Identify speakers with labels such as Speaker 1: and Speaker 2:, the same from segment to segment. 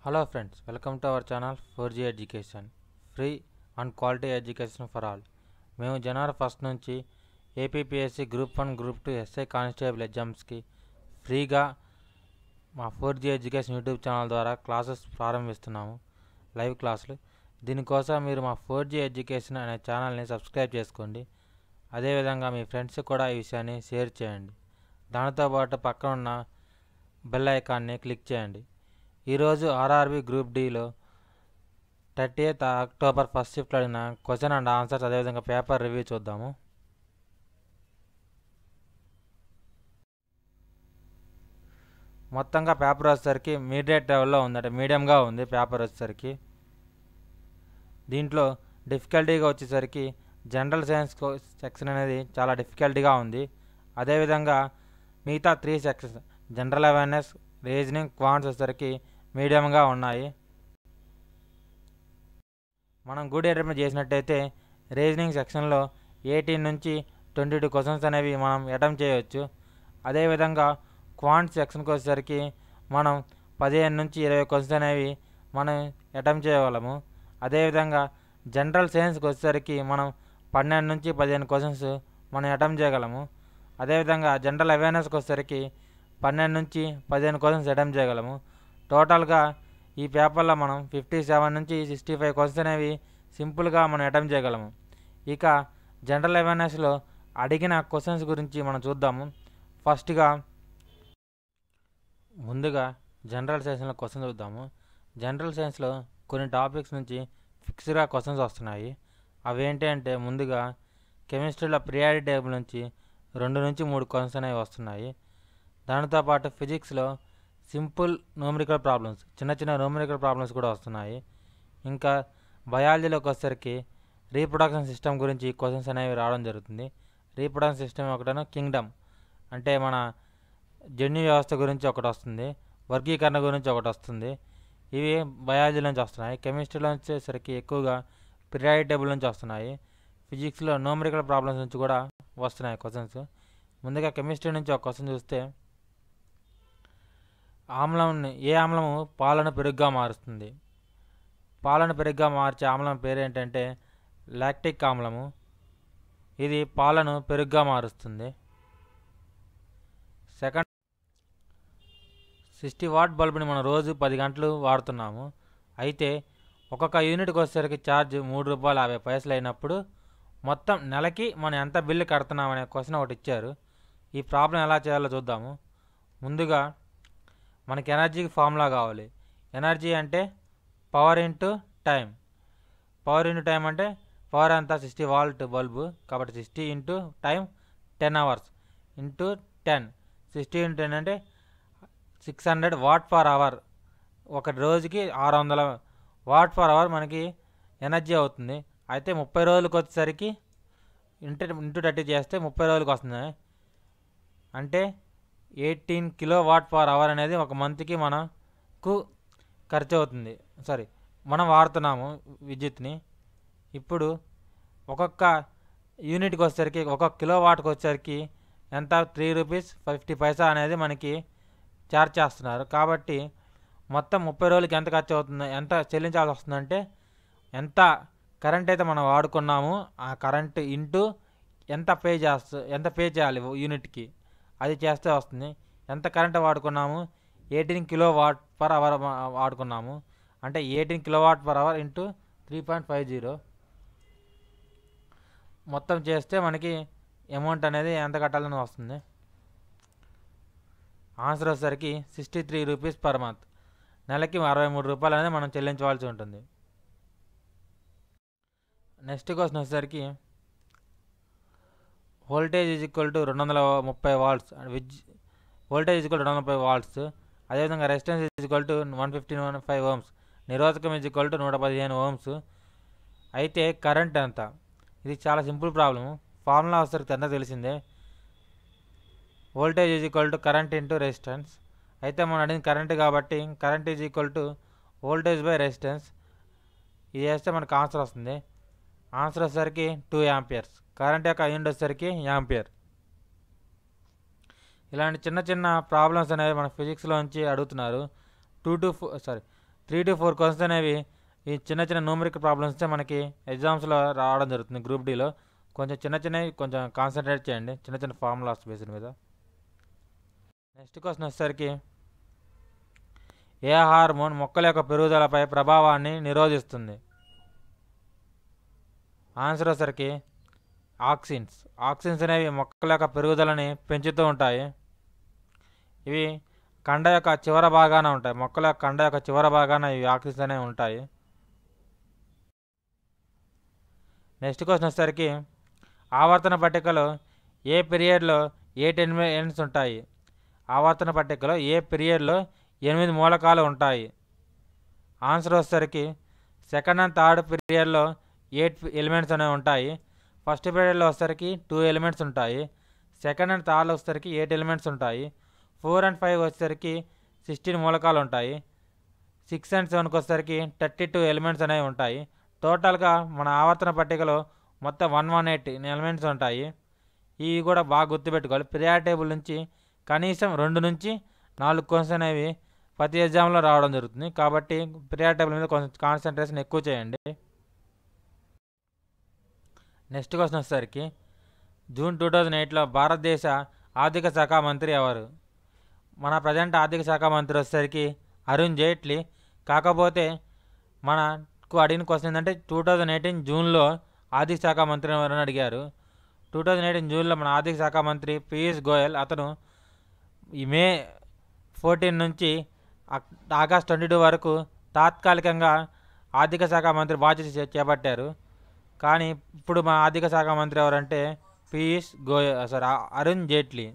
Speaker 1: Hello friends, welcome to our channel 4G Education. Free and quality education for all మేము జనవరి first నుంచి APPSC group one group two SI constable ఎగ్జామ్స్కి ఫ్రీగా మా four G education YouTube channel ద్వారా classes ప్రారంభిస్తున్నాము live క్లాసులు దీనికోసం మీరు మా ఫోర్ జీ ఎడ్యుకేషన్ అనే ఛానల్ని సబ్స్క్రైబ్ చేసుకోండి అదేవిధంగా మీ ఫ్రెండ్స్ కూడా ఈ విషయాన్ని షేర్ చేయండి దానితో పాటు పక్కన ఉన్న బెల్ ఐకాన్ని క్లిక్ చేయండి ఈరోజు ఆర్ఆర్బి గ్రూప్ డిలో థర్టీ ఎయిత్ అక్టోబర్ ఫస్ట్ షిఫ్ట్లో అడిగిన క్వశ్చన్ అండ్ ఆన్సర్స్ అదేవిధంగా పేపర్ రివ్యూ చూద్దాము మొత్తంగా పేపర్ వచ్చేసరికి మీడియట్ లెవెల్లో ఉంది అంటే మీడియంగా ఉంది పేపర్ వచ్చేసరికి దీంట్లో డిఫికల్టీగా వచ్చేసరికి జనరల్ సైన్స్ సెక్షన్ అనేది చాలా డిఫికల్టీగా ఉంది అదేవిధంగా మిగతా three sections general awareness reasoning quants వచ్చేసరికి మీడియంగా ఉన్నాయి మనం గుడ్ అటెంప్ట్ చేసినట్టయితే రీజనింగ్ సెక్షన్లో ఎయిటీన్ నుంచి ట్వంటీ టూ క్వశ్చన్స్ అనేవి మనం అటెంప్ట్ చేయవచ్చు అదేవిధంగా క్వాంట్ సెక్షన్కి వచ్చేసరికి మనం పదిహేను నుంచి ఇరవై క్వశ్చన్స్ అనేవి మనం అటెంప్ట్ చేయగలము అదేవిధంగా జనరల్ సైన్స్కి వచ్చేసరికి మనం పన్నెండు నుంచి పదిహేను క్వశ్చన్స్ మనం అటెంప్ట్ చేయగలము అదేవిధంగా జనరల్ అవేర్నెస్కి వచ్చేసరికి పన్నెండు నుంచి పదిహేను క్వశ్చన్స్ అటెంప్ట్ చేయగలము టోటల్గా ఈ పేపర్లో మనం ఫిఫ్టీ సెవెన్ నుంచి సిక్స్టీ ఫైవ్ క్వశ్చన్స్ అనేవి సింపుల్గా మనం అటెంప్ట్ చేయగలము ఇక జనరల్ అవేర్నెస్లో అడిగిన క్వశ్చన్స్ గురించి మనం చూద్దాము ఫస్ట్గా ముందుగా జనరల్ సైన్స్లో క్వశ్చన్ చూద్దాము జనరల్ సైన్స్లో కొన్ని టాపిక్స్ నుంచి ఫిక్స్డ్గా క్వశ్చన్స్ వస్తున్నాయి అవి ఏంటి అంటే ముందుగా కెమిస్ట్రీలో ప్రియారిటీ టేబుల్ నుంచి రెండు నుంచి మూడు క్వశ్చన్స్ అనేవి వస్తున్నాయి దానితో పాటు ఫిజిక్స్లో సింపుల్ న్యూమరికల్ ప్రాబ్లమ్స్ చిన్న చిన్న న్యూమరికల్ ప్రాబ్లమ్స్ కూడా వస్తున్నాయి ఇంకా బయాలజీలోకి వచ్చేసరికి రీప్రొడక్షన్ సిస్టమ్ గురించి క్వశ్చన్స్ అనేవి రావడం జరుగుతుంది రీప్రొడక్షన్ సిస్టమ్ ఒకటను కింగ్డమ్ అంటే మన జన్యు వ్యవస్థ గురించి ఒకటి వస్తుంది వర్గీకరణ గురించి ఒకటి వస్తుంది ఇవి బయాలజీ నుంచి వస్తున్నాయి కెమిస్ట్రీలో వచ్చేసరికి ఎక్కువగా పిరియాడిక్ టేబుల్ నుంచి వస్తున్నాయి ఫిజిక్స్లో న్యూమరికల్ ప్రాబ్లమ్స్ నుంచి కూడా వస్తున్నాయి క్వశ్చన్స్ ముందుగా కెమిస్ట్రీ నుంచి ఒక క్వశ్చన్ చూస్తే ఆమ్లం ఏ ఆమ్లము పాలను పెరుగ్గా మారుస్తుంది పాలను పెరుగ్గా మార్చే ఆమ్లం పేరు ఏంటంటే లాక్టిక్ ఆమ్లము ఇది పాలను పెరుగ్గా మారుస్తుంది సెకండ్ సిక్స్టీ వాట్ బల్బుని మనం రోజు పది గంటలు వాడుతున్నాము అయితే ఒక్కొక్క యూనిట్కి వచ్చేసరికి ఛార్జ్ మూడు రూపాయలు యాభై పైసలు అయినప్పుడు మొత్తం నెలకి మనం ఎంత బిల్లు కడుతున్నాం అనే క్వశ్చన్ ఒకటి ఇచ్చారు ఈ ప్రాబ్లం ఎలా చేయాలో చూద్దాము ముందుగా మనకి ఎనర్జీకి ఫార్ములా కావాలి ఎనర్జీ అంటే power into time power into time అంటే పవర్ అంతా సిక్స్టీ వాల్ట్ బల్బు కాబట్టి sixty into time ten hours into ten sixty into ten అంటే six hundred watt for hour ఒక రోజుకి ఆరు వందల వాట్ ఫర్ అవర్ మనకి ఎనర్జీ అవుతుంది అయితే ముప్పై రోజులకు వచ్చేసరికి ఇంటూ ఇంటూ థర్టీ చేస్తే ముప్పై రోజులకు వస్తుంది అంటే eighteen kilowatt per hour అనేది ఒక మంత్కి మనకు ఖర్చు అవుతుంది సారీ మనం వాడుతున్నాము విద్యుత్ని ఇప్పుడు ఒక్కొక్క యూనిట్కి వచ్చేసరికి ఒక్కొక్క కిలో వాట్కి వచ్చేసరికి ఎంత త్రీ రూపీస్ ఫిఫ్టీ పైసా అనేది మనకి ఛార్జ్ చేస్తున్నారు కాబట్టి మొత్తం ముప్పై రోజులకి ఎంత ఖర్చు అవుతుంది ఎంత చెల్లించాల్సి వస్తుందంటే ఎంత కరెంట్ అయితే మనం వాడుకున్నాము ఆ కరెంట్ ఇంటూ ఎంత పే చేస్తూ ఎంత పే చేయాలి యూనిట్కి అది చేస్తే వస్తుంది ఎంత కరెంట్ వాడుకున్నాము eighteen kilowatt per hour వాడుకున్నాము అంటే eighteen kilowatt per hour into three point five zero మొత్తం చేస్తే మనకి అమౌంట్ అనేది ఎంత కట్టాలని వస్తుంది ఆన్సర్ వచ్చేసరికి sixty three rupees per month నెలకి అరవై మూడు రూపాయలు అనేది మనం చెల్లించవలసి ఉంటుంది నెక్స్ట్ క్వశ్చన్ వచ్చేసరికి వోల్టేజ్ ఈజ్ ఈక్వల్ టు రెండు వందల ముప్పై volts viz voltage is equal రెండు వందల ముప్పై వాల్ట్స్ అదేవిధంగా resistance is equal to one fifteen one five ohms నిరోధకం ఈజ్ ఈక్వల్ టు నూట పదిహేను ఓమ్స్ అయితే కరెంట్ ఎంత ఇది చాలా సింపుల్ ప్రాబ్లము ఫార్ములా వస్తారు ఎంత తెలిసిందే voltage is equal to current into resistance అయితే మనం అడిగిన కరెంట్ కాబట్టి current is equal to voltage by resistance ఇది చేస్తే మనకు ఆన్సర్ వస్తుంది ఆన్సర్ వచ్చేసరికి టూ యాంపియర్స్ కరెంట్ యొక్క యూనిట్ వచ్చేసరికి యాంపియర్ ఇలాంటి చిన్న చిన్న ప్రాబ్లమ్స్ అనేవి మన ఫిజిక్స్లో నుంచి అడుగుతున్నారు two to four sorry three to four questions అనేవి ఈ చిన్న చిన్న న్యూమరికల్ ప్రాబ్లమ్స్ మనకి ఎగ్జామ్స్లో రావడం జరుగుతుంది గ్రూప్ డీలో కొంచెం చిన్న చిన్నవి కొంచెం కాన్సన్ట్రేట్ చేయండి చిన్న చిన్న ఫార్ములాస్ బేస్డ్ మీద నెక్స్ట్ క్వశ్చన్ వచ్చేసరికి ఏ హార్మోన్ మొక్కల యొక్క పెరుగుదలపై ప్రభావాన్ని నిరోధిస్తుంది ఆన్సర్ వచ్చేసరికి ఆక్సిన్స్ ఆక్సిన్స్ అనేవి మొక్కల యొక్క పెరుగుదలని పెంచుతూ ఉంటాయి ఇవి కండ యొక్క చివర భాగాన ఉంటాయి మొక్కల యొక్క కండ యొక్క చివర భాగాన ఇవి ఆక్సిన్స్ అనేవి ఉంటాయి నెక్స్ట్ క్వశ్చన్ వచ్చేసరికి ఆవర్తన పట్టికలో ఏ పీరియడ్లో ఏ టెన్ ఎండ్స్ ఉంటాయి ఆవర్తన పట్టికలో ఏ పీరియడ్లో ఎనిమిది మూలకాలు ఉంటాయి ఆన్సర్ వచ్చేసరికి సెకండ్ అండ్ థర్డ్ పీరియడ్లో ఎయిట్ ఎలిమెంట్స్ అనేవి ఉంటాయి ఫస్ట్ పీరియడ్లో వచ్చేసరికి టూ ఎలిమెంట్స్ ఉంటాయి సెకండ్ అండ్ థర్డ్లో వచ్చేసరికి ఎయిట్ ఎలిమెంట్స్ ఉంటాయి ఫోర్ అండ్ ఫైవ్ వచ్చేసరికి సిక్స్టీన్ మూలకాలు ఉంటాయి సిక్స్ అండ్ సెవెన్కి వచ్చేసరికి థర్టీ టూ ఎలిమెంట్స్ అనేవి ఉంటాయి టోటల్గా మన ఆవర్తన పట్టికలో మొత్తం వన్ వన్ ఎయిట్ ఎలిమెంట్స్ ఉంటాయి ఇవి కూడా బాగా గుర్తుపెట్టుకోవాలి ప్రియార్ టేబుల్ నుంచి కనీసం రెండు నుంచి నాలుగు క్వశ్చన్స్ అనేవి ప్రతి ఎగ్జామ్లో రావడం జరుగుతుంది కాబట్టి ప్రియార్ టేబుల్ మీద కొంచెం కాన్సన్ట్రేషన్ ఎక్కువ చేయండి నెక్స్ట్ క్వశ్చన్ వచ్చేసరికి జూన్ టూ థౌజండ్ ఎయిట్లో భారతదేశ ఆర్థిక శాఖ మంత్రి ఎవరు మన ప్రజెంట్ ఆర్థిక శాఖ మంత్రి వచ్చేసరికి అరుణ్ జైట్లీ కాకపోతే మనకు అడిగిన క్వశ్చన్ ఏంటంటే టూ థౌజండ్ ఎయిటీన్ జూన్లో ఆర్థిక శాఖ మంత్రి ఎవరని అడిగారు టూ థౌజండ్ ఎయిటీన్ జూన్లో మన ఆర్థిక శాఖ మంత్రి పీయూష్ గోయల్ అతను ఈ మే ఫోర్టీన్ నుంచి అక్- ఆగస్ట్ ట్వంటీ టూ వరకు తాత్కాలికంగా ఆర్థిక శాఖ మంత్రి బాధ్యత చే- చేపట్టారు కానీ ఇప్పుడు మా ఆర్థిక శాఖ మంత్రి ఎవరంటే పీయూష్ గోయల్ సారీ అ- Arun Jaitley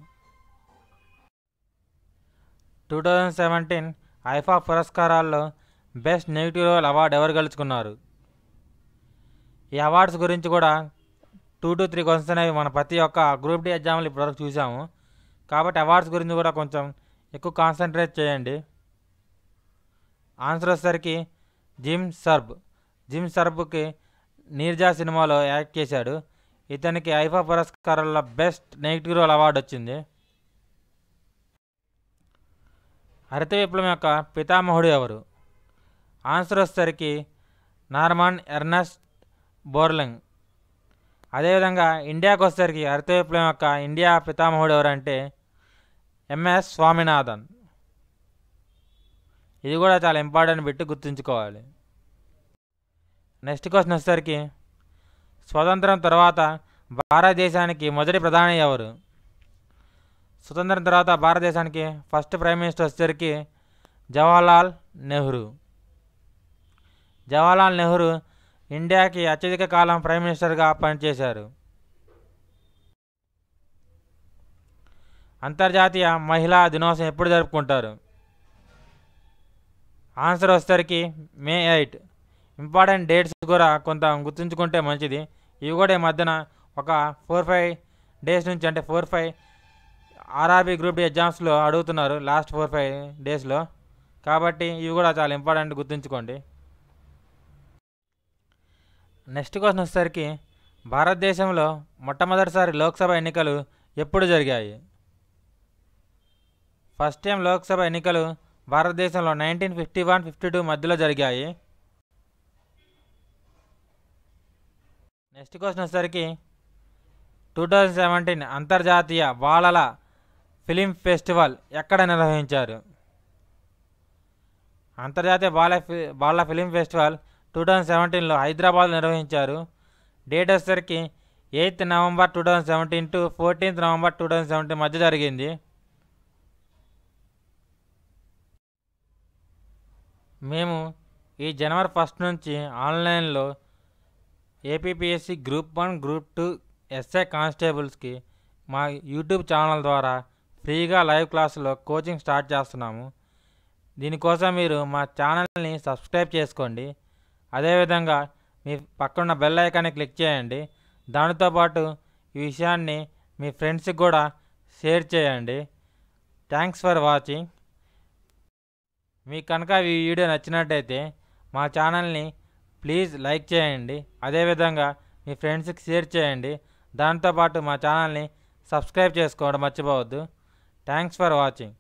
Speaker 1: two thousand seventeen IIFA పురస్కారాల్లో బెస్ట్ నెగిటివ్ రోల్ అవార్డు ఎవరు గెలుచుకున్నారు ఈ అవార్డ్స్ గురించి కూడా టూ టు త్రీ క్వశ్చన్స్ అనేవి మన ప్రతి ఒక్క గ్రూప్ డి ఎగ్జామ్లు ఇప్పటివరకు చూసాము కాబట్టి అవార్డ్స్ గురించి కూడా కొంచెం ఎక్కువ కాన్సన్ట్రేట్ చేయండి ఆన్సర్ వచ్చేసరికి జిమ్ సర్బ్ జిమ్ సర్బ్కి నీర్జా సినిమాలో యాక్ట్ చేశాడు ఇతనికి ఐఫా పురస్కారాల్లో బెస్ట్ నెగిటివ్ రోల్ అవార్డు వచ్చింది హరిత విప్లవం యొక్క పితామహుడు ఎవరు ఆన్సర్ వచ్చేసరికి నార్మాన్ ఎర్నస్ట్ బోర్లింగ్ అదేవిధంగా ఇండియాకి వచ్చేసరికి హరిత విప్లవం యొక్క ఇండియా పితామహుడు ఎవరంటే ఎంఎస్ స్వామినాథన్ ఇది కూడా చాలా ఇంపార్టెంట్ బిట్ గుర్తుంచుకోవాలి నెక్స్ట్ క్వశ్చన్ వచ్చేసరికి స్వతంత్రం తర్వాత భారతదేశానికి మొదటి ప్రధాని ఎవరు స్వతంత్రం తర్వాత భారతదేశానికి ఫస్ట్ ప్రైమ్ మినిస్టర్ వచ్చేసరికి జవహర్లాల్ నెహ్రూ జవహర్లాల్ నెహ్రూ ఇండియాకి అత్యధిక కాలం ప్రైమ్ మినిస్టర్గా పనిచేశారు అంతర్జాతీయ మహిళా దినోత్సవం ఎప్పుడు జరుపుకుంటారు ఆన్సర్ వచ్చేసరికి మే ఎయిట్ ఇంపార్టెంట్ డేట్స్ కూడా కొంత గుర్తుంచుకుంటే మంచిది ఇవి కూడా ఈ మధ్యన ఒక ఫోర్ ఫైవ్ డేస్ నుంచి అంటే four five RRB group D ఎగ్జామ్స్లో అడుగుతున్నారు లాస్ట్ ఫోర్ ఫైవ్ డేస్లో కాబట్టి ఇవి కూడా చాలా ఇంపార్టెంట్ గుర్తుంచుకోండి నెక్స్ట్ క్వశ్చన్ వచ్చేసరికి భారతదేశంలో మొట్టమొదటిసారి లోక్సభ ఎన్నికలు ఎప్పుడు జరిగాయి ఫస్ట్ టైం లోక్సభ ఎన్నికలు భారతదేశంలో nineteen fifty one fifty two మధ్యలో జరిగాయి నెక్స్ట్ క్వశ్చన్ వచ్చేసరికి టూ థౌజండ్ సెవెంటీన్ అంతర్జాతీయ బాలల ఫిలిం ఫెస్టివల్ ఎక్కడ నిర్వహించారు అంతర్జాతీయ బాల ఫి- బాలల ఫిలిం ఫెస్టివల్ టూ థౌజండ్ సెవెంటీన్లో హైదరాబాద్ నిర్వహించారు డేట్ వచ్చేసరికి eighth November two thousand seventeen to fourteenth November two thousand seventeen మధ్య జరిగింది మేము ఈ జనవరి ఫస్ట్ నుంచి ఆన్లైన్లో APPSC group one group two SI కానిస్టేబుల్స్కి మా యూట్యూబ్ ఛానల్ ద్వారా ఫ్రీగా లైవ్ క్లాసులో కోచింగ్ స్టార్ట్ చేస్తున్నాము దీనికోసం మీరు మా ఛానల్ని సబ్స్క్రైబ్ చేసుకోండి అదేవిధంగా మీ పక్కన బెల్ ఐకాన్ని క్లిక్ చేయండి దానితో పాటు ఈ విషయాన్ని మీ ఫ్రెండ్స్కి కూడా షేర్ చేయండి థ్యాంక్స్ ఫర్ వాచింగ్ మీకు కనుక ఈ వీడియో నచ్చినట్టయితే మా ఛానల్ని ప్లీజ్ లైక్ చేయండి అదేవిధంగా మీ ఫ్రెండ్స్కి షేర్ చేయండి దాంతోపాటు మా ఛానల్ని సబ్స్క్రైబ్ చేసుకోవడం మర్చిపోవద్దు థ్యాంక్స్ ఫర్ వాచింగ్